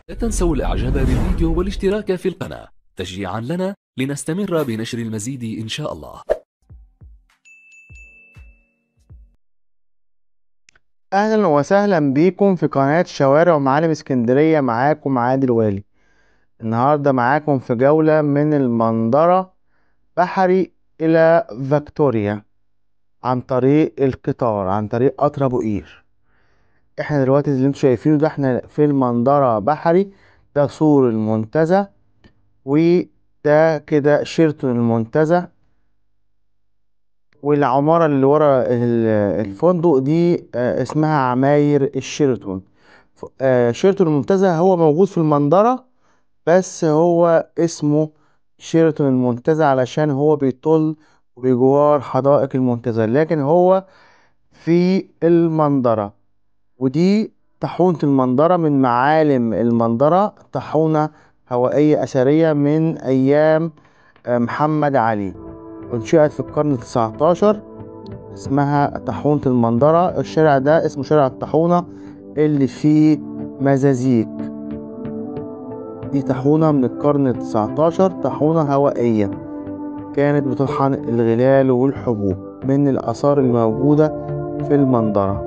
لا تنسوا الاعجاب بالفيديو والاشتراك في القناة تشجيعا لنا لنستمر بنشر المزيد ان شاء الله اهلا وسهلا بيكم في قناة شوارع ومعالم اسكندرية معاكم عادل والي النهاردة معاكم في جولة من المنظرة بحري الى فيكتوريا عن طريق القطار عن طريق قطر ابو قير احنا دلوقتي اللي انتوا شايفينه ده احنا في المنظرة بحري ده سور المنتزه وده كده شيرتون المنتزه والعمارة اللي ورا ال- الفندق دي آه، اسمها عماير الشيراتون ف- آه، شيراتون المنتزه هو موجود في المنظرة بس هو اسمه شيراتون المنتزه علشان هو بيطل بجوار حدائق المنتزه لكن هو في المنظرة ودي طاحونة المنظرة من معالم المنظرة طاحونة هوائية أثرية من أيام آه، محمد علي انشئت في القرن التسعتاشر اسمها طاحونة المنظرة الشارع ده اسمه شارع الطاحونة اللي فيه مزازيك دي طاحونة من القرن التسعتاشر طاحونة هوائية كانت بتطحن الغلال والحبوب من الآثار الموجودة في المنظرة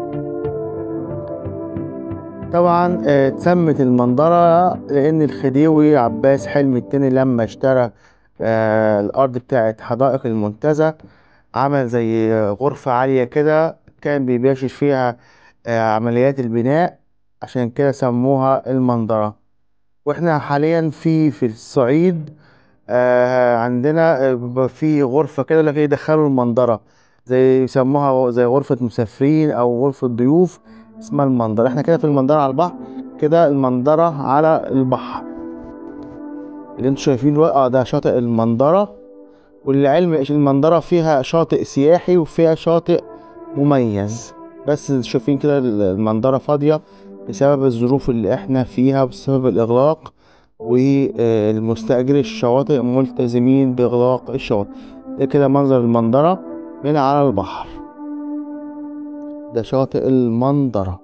طبعا آه، اتسمت المنظرة لأن الخديوي عباس حلمي التاني لما اشترى آه، الأرض بتاعت حدائق المنتزه عمل زي غرفة عالية كده كان بيباشر فيها آه، عمليات البناء عشان كده سموها المنظرة واحنا حاليا في في الصعيد آه، عندنا آه، بيبقى في غرفة كده لكن يدخلوا المنظرة زي يسموها زي غرفة مسافرين أو غرفة ضيوف اسمها المنظرة احنا كده في المنظرة على البحر كده المنظرة على البحر اللي انتوا شايفينه اه ده شاطئ المنظرة وللعلم المنظرة فيها شاطئ سياحي وفيها شاطئ مميز بس شايفين كده المنظرة فاضية بسبب الظروف اللي احنا فيها بسبب الإغلاق والمستأجر الشواطئ ملتزمين بإغلاق الشواطئ ده كده منظر المنظرة من على البحر ده شاطئ المنظرة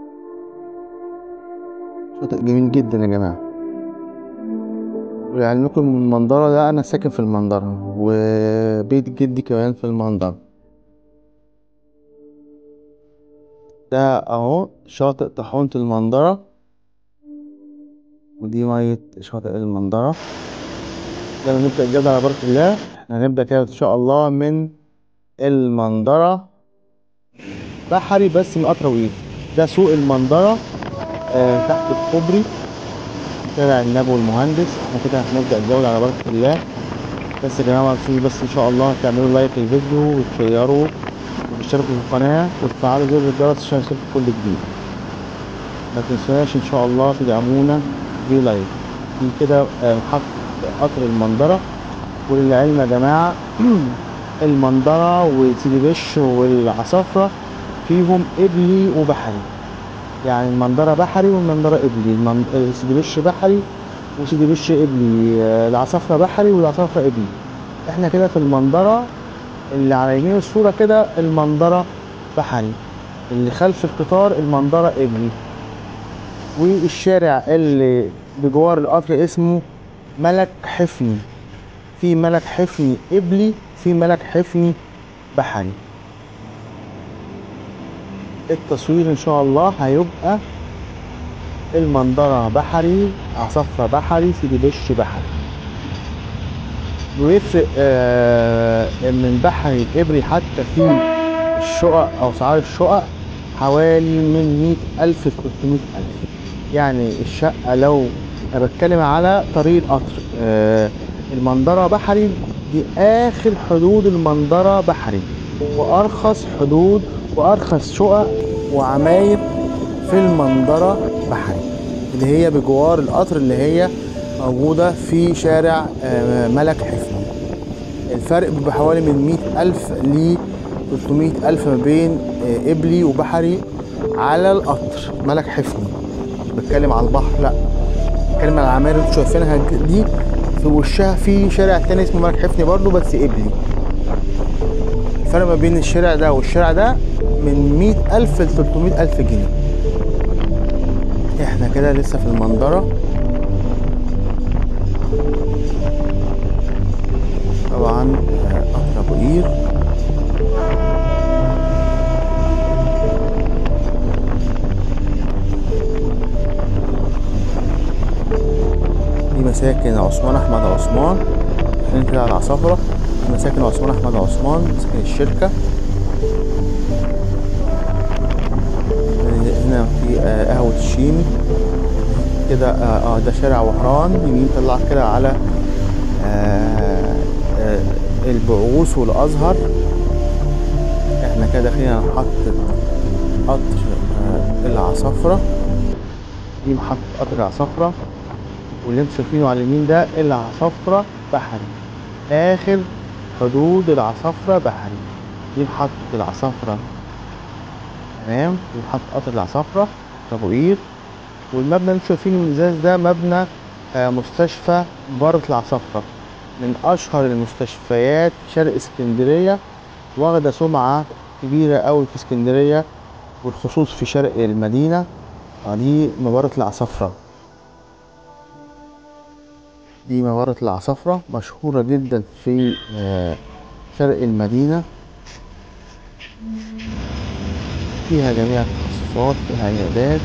شاطئ جميل جدا يا جماعة ولعلمكم المنظرة ده أنا ساكن في المنظرة وبيت جدي كمان في المنظرة ده أهو شاطئ طاحونة المنظرة ودي مية شاطئ المنظرة يلا نبدأ الجولة على بركة الله احنا هنبدأ كده إن شاء الله من المنظرة بحري بس من قطر وإيد ده سوق المنظرة آه تحت الكوبري شارع النبو المهندس احنا كده هنبدأ الجولة على بركة الله بس يا جماعة معرفوش بس ان شاء الله تعملوا لايك للفيديو وتشيروا وتشتركوا في القناة وتفعلوا زر الجرس عشان يوصلكم كل جديد ما تنسوناش ان شاء الله تدعمونا بلايك دي كده آه، محطة قطر المنظرة وللعلم يا جماعة المنظرة وسيدي بش والعصافرة فيهم إبلي وبحري يعني المنظرة بحري والمنظرة إبلي المن... آه، سيدي بش بحري وسيدي بش إبلي آه، العصافرة بحري والعصافرة إبلي احنا كده في المنظرة اللي على يمين الصورة كده المنظرة بحري اللي خلف القطار المنظرة إبلي والشارع اللي بجوار القطر اسمه ملك حفني في ملك حفني إبلي في ملك حفني بحري التصوير ان شاء الله هيبقى المنظرة بحري عصفرة بحري سيدي بش بحري ويفرق آه من بحري الإبري حتى في الشقق أو أسعار الشقق حوالي من مية ألف لتلتمية ألف يعني الشقة لو أنا بتكلم على طريق القطر آه المنظرة بحري دي آخر حدود المنظرة بحري وأرخص حدود وأرخص شقق وعماير في المنظرة بحري اللي هي بجوار القطر اللي هي موجودة في شارع آه، ملك حفني الفرق بيبقى حوالي من مئة ألف ل 300 ألف ما بين آه، إبلي وبحري على القطر ملك حفني مش بتكلم على البحر لا بتكلم على العماير اللي انتوا شايفينها دي في وشها في شارع تاني اسمه ملك حفني برضو بس إبلي الفرق ما بين الشارع ده والشارع ده من 100 ألف ل 300 ألف جنيه احنا كده لسه في المنظرة طبعا آه، قطر ابو قير دي مساكن عثمان احمد عثمان احنا كده على العصافرة دي مساكن عثمان احمد عثمان مساكن الشركة هنا في آه، قهوة الشيمي كده اه آه، ده شارع وهران يمين طلع كده على آه آه البعوث والازهر احنا كده داخلين على محطة قطر آه العصافرة دي محطة قطر العصافرة واللي انتوا شايفينه على اليمين ده العصافرة بحري اخر حدود العصافرة بحري دي محطة العصافرة تمام دي محطة قطر العصافرة في ابو قير والمبنى اللي انتوا شايفينه من الازاز ده مبنى آه، مستشفى بارة العصافرة من اشهر المستشفيات في شرق اسكندرية واخدة سمعة كبيرة قوي في اسكندرية والخصوص في شرق المدينة آه، دي مباراة العصافرة دي مباراة العصافرة مشهورة جدا في آه، شرق المدينة فيها جميع التخصصات فيها عيادات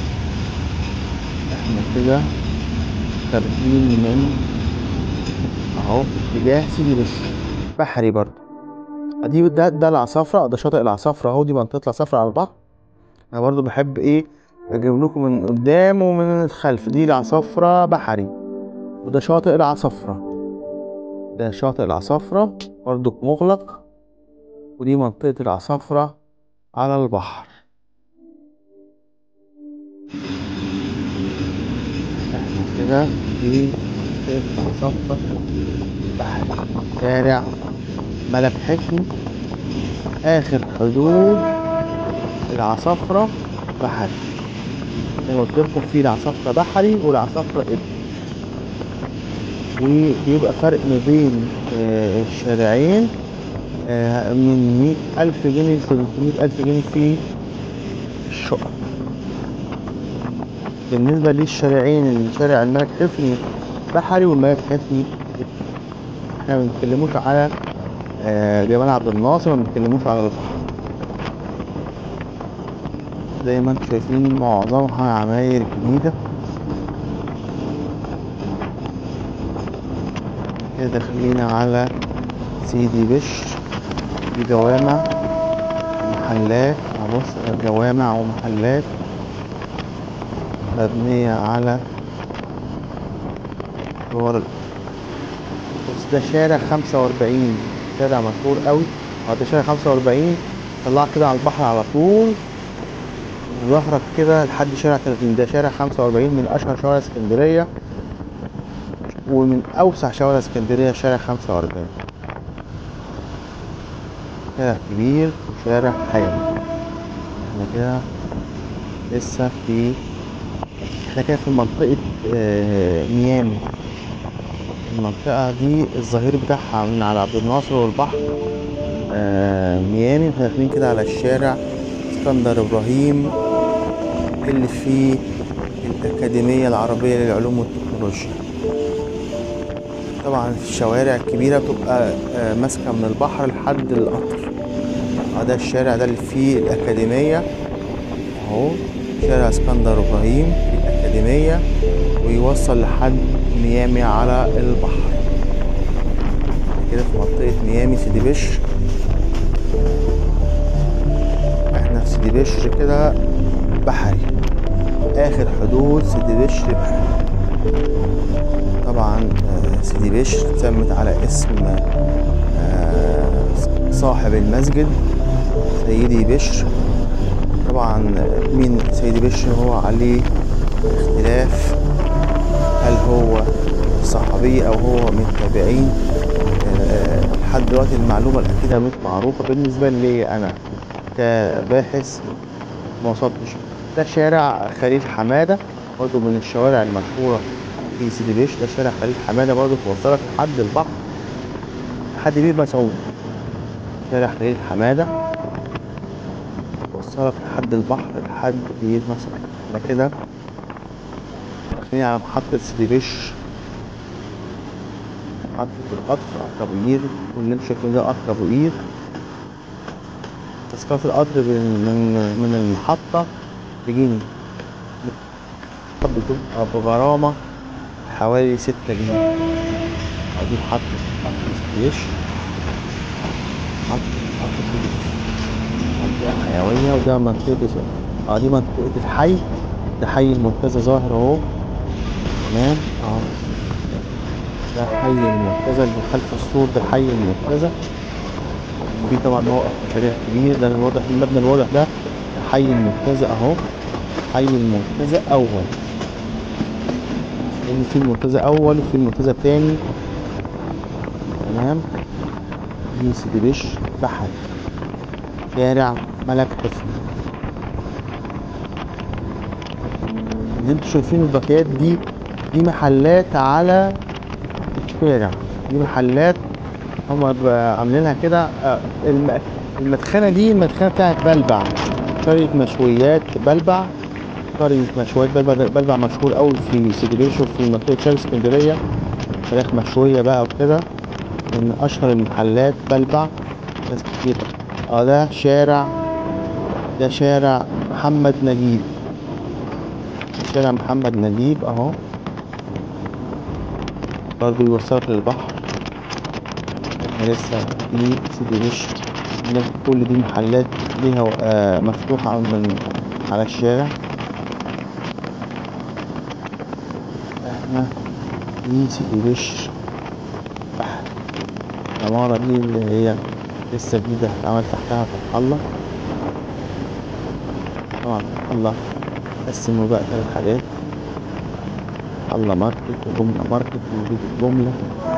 احنا كده خارجين من اهو في اتجاه سيدي بشر بحري برضو ادي ده ده العصافرة ده شاطئ العصافرة اهو دي منطقة العصافرة على البحر انا برضو بحب ايه اجيب لكم من قدام ومن الخلف دي العصافرة بحري وده شاطئ العصافرة ده شاطئ العصافرة برضو مغلق ودي منطقة العصافرة على البحر احنا كده في منطقة العصافرة بحر شارع ملك حكمي آخر حدود العصافرة بحري زي ما قلت لكم في العصافرة بحري والعصافرة إبل وبيبقى فرق ما بين آه، الشارعين آه، من مية ألف جنيه لتلتمية ألف جنيه في الشقق بالنسبة للشارعين شارع الملك حفني بحري والملك حفني احنا ما بنتكلموش على آه، جمال عبد الناصر ما بنتكلموش على البحر زي ما انتم شايفين معظمها عماير جديدة كده داخلين على سيدي بشر دي جوامع محلات بص جوامع ومحلات مبنية على صور ال- بص ده شارع خمسة وأربعين شارع مشهور قوي اه ده شارع خمسة وأربعين طلع كده على البحر على طول ظهرك كده لحد شارع 30 ده شارع 45 من اشهر شوارع اسكندريه ومن اوسع شوارع اسكندريه شارع 45 شارع كبير وشارع حيوي احنا كده لسه في احنا كده في منطقة آه، ميامي المنطقة دي الظهير بتاعها من على عبد الناصر والبحر آه، ميامي احنا داخلين كده على الشارع اسكندر ابراهيم اللي فيه الأكاديمية العربية للعلوم والتكنولوجيا طبعا الشوارع الكبيرة بتبقى آه، ماسكة من البحر لحد القطر آه، ده الشارع ده اللي فيه الأكاديمية أهو شارع اسكندر إبراهيم في الأكاديمية ويوصل لحد ميامي على البحر كده في منطقة ميامي سيدي بشر احنا في سيدي بشر كده بحري اخر حدود سيدي بشر بحري طبعا آه، سيدي بشر اتسمت على اسم آه، صاحب المسجد سيدي بشر طبعا آه، مين سيدي بشر هو عليه اختلاف هل هو صحابي او هو من التابعين آه، لحد دلوقتي المعلومة الأكيدة مش معروفة بالنسبة لي أنا كباحث ما وصلتش ده شارع خليل حمادة برضه من الشوارع المشهورة في سيدي بشر ده شارع خليل حمادة برضه توصلك لحد البحر لحد بير مسعود شارع خليل حمادة توصلك لحد البحر لحد بير مسعود احنا كده داخلين على محطة سيدي محطة القطر قطر أبو قير واللي انتوا شايفين ده قطر أبو قير تذكرة القطر من من من المحطة بجنيه بتبقى بغرامة حوالي ستة جنيه ادي محطة قطر سيدي محطة قطر سيدي منطقة حيوية وده منطقة اه دي منطقة الحي ده حي المنتزه ظاهر اهو تمام اه ده حي المنتزه اللي خلف السور ده حي المنتزه وفي طبعا موقف مشاريع كبير ده الواضح المبنى الواضح ده حي المنتزه اهو حي المنتزه اول لان في المنتزه اول وفي المنتزه تاني تمام دي سيدي بشر بحري شارع ملك حسني اللي انتوا شايفين الباكيات دي دي محلات على الشارع دي محلات هما عاملينها كده آه، الم- المدخنة دي المدخنة بتاعت بلبع قرية مشويات بلبع قرية مشويات بلبع ده بلبع مشهور أوي في سيدي بشر في منطقة شرق اسكندرية فراخ مشوية بقى وكده من أشهر المحلات بلبع ناس كتير اه ده شارع ده شارع محمد نجيب شارع محمد نجيب اهو برضو يوصلك للبحر احنا لسه في سيدي بشر هناك كل دي محلات ليها آه مفتوحة من على الشارع احنا في سيدي بشر بحر العمارة دي اللي هي لسه جديدة هتعمل تحتها فتح الله طبعا فتح الله قسموا بقى ثلاث حاجات الله ماركت وجملة ماركت وبيت الجملة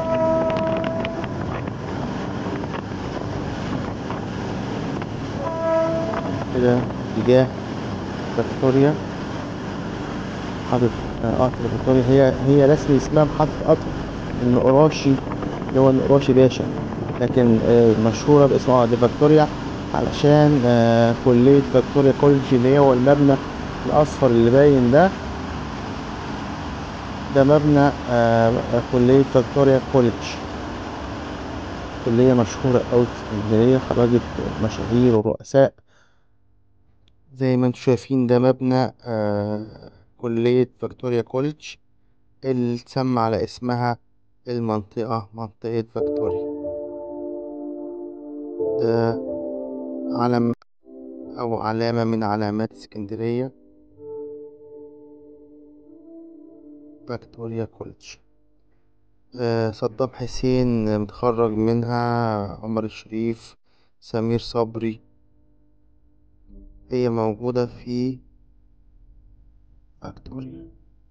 كده اتجاه فيكتوريا محطة آه، قطر فيكتوريا هي هي رسمي اسمها محطة قطر النقراشي اللي هو النقراشي باشا لكن آه، مشهورة باسمها دي فيكتوريا علشان آه، كلية فيكتوريا كوليدج اللي هو المبنى الأصفر اللي باين ده ده مبنى آه، كلية فيكتوريا كوليدج كلية مشهورة أوي في اسكندرية خرجت مشاهير ورؤساء زي ما انتم شايفين ده مبنى آه، كلية فيكتوريا كوليدج اللي اتسمى على اسمها المنطقة منطقة فيكتوريا ده علم أو علامة من علامات اسكندرية فيكتوريا كوليدج آه، صدام حسين متخرج منها عمر الشريف سمير صبري هي موجودة في فيكتوريا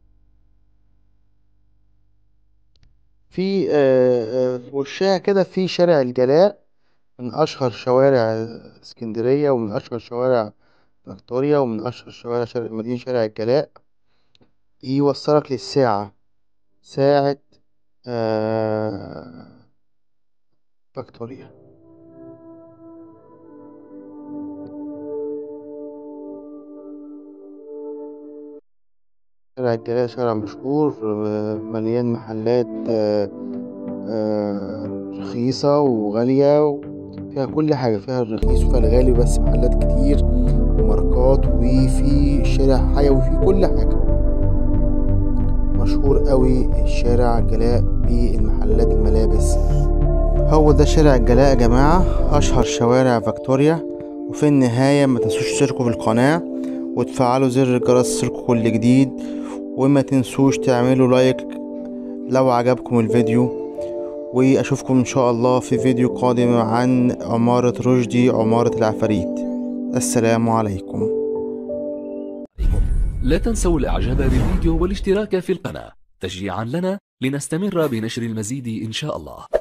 في آه، آه، في وشها كده في شارع الجلاء من أشهر شوارع اسكندرية ومن أشهر شوارع فيكتوريا ومن أشهر شوارع شارع المدينة شارع الجلاء يوصلك للساعة ساعة آه، فيكتوريا شارع الجلاء شارع مشهور آه، مليان محلات آه، آه، رخيصة وغالية فيها كل حاجة فيها الرخيص وفيها الغالي بس محلات كتير وماركات وفي شارع حيوي وفي كل حاجة مشهور قوي الشارع الجلاء بالمحلات الملابس هو ده شارع الجلاء يا جماعة أشهر شوارع فيكتوريا وفي النهاية ما تنسوش تشتركوا بالقناة وتفعلوا زر الجرس يصلكوا كل جديد وما تنسوش تعملوا لايك لو عجبكم الفيديو واشوفكم ان شاء الله في فيديو قادم عن عمارة رشدي عمارة العفاريت السلام عليكم لا تنسوا الإعجاب بالفيديو والاشتراك في القناة تشجيعا لنا لنستمر بنشر المزيد إن شاء الله